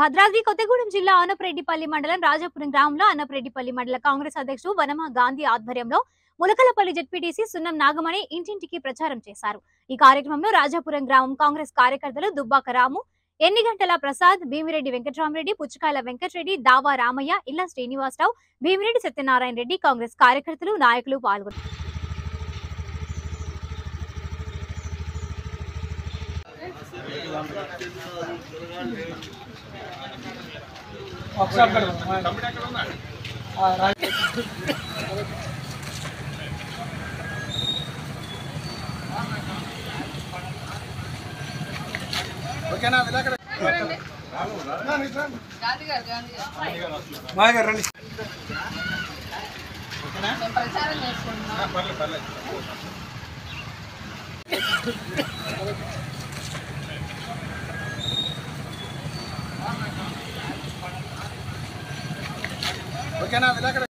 భద్రాద్రి కొత్తగూడెం జిల్లా ఆనపరెడ్డిపల్లి మండలం రాజాపురం గ్రామంలో ఆనపరెడ్డిపల్లి మండల కాంగ్రెస్ అధ్యక్షుడు వనమ గాంధీ ఆధ్వర్యంలో ములకలపల్లి జెడ్పీటీసీ సున్నం నాగమణి ఇంటింటికి ప్రచారం చేశారు ఈ కార్యక్రమంలో రాజాపురం గ్రామం కాంగ్రెస్ కార్యకర్తలు దుబ్బాక రాము ఎన్నిగంటల ప్రసాద్ భీమిరెడ్డి వెంకటరామరెడ్డి పుచ్చకాయల వెంకటరెడ్డి దావా రామయ్య ఇల్లా శ్రీనివాసరావు భీమిరెడ్డి సత్యనారాయణ రెడ్డి కాంగ్రెస్ కార్యకర్తలు నాయకులు పాల్గొన్నారు ఒకసారి అక్కడ ఆ, రా- ఓకేనా విలేకరు గాంధీ గారు గాంధీ గారు మాయ గారు రండి మేము ప్రచారం చేసుకుంటున్నాం ఓకేనా విలేకరు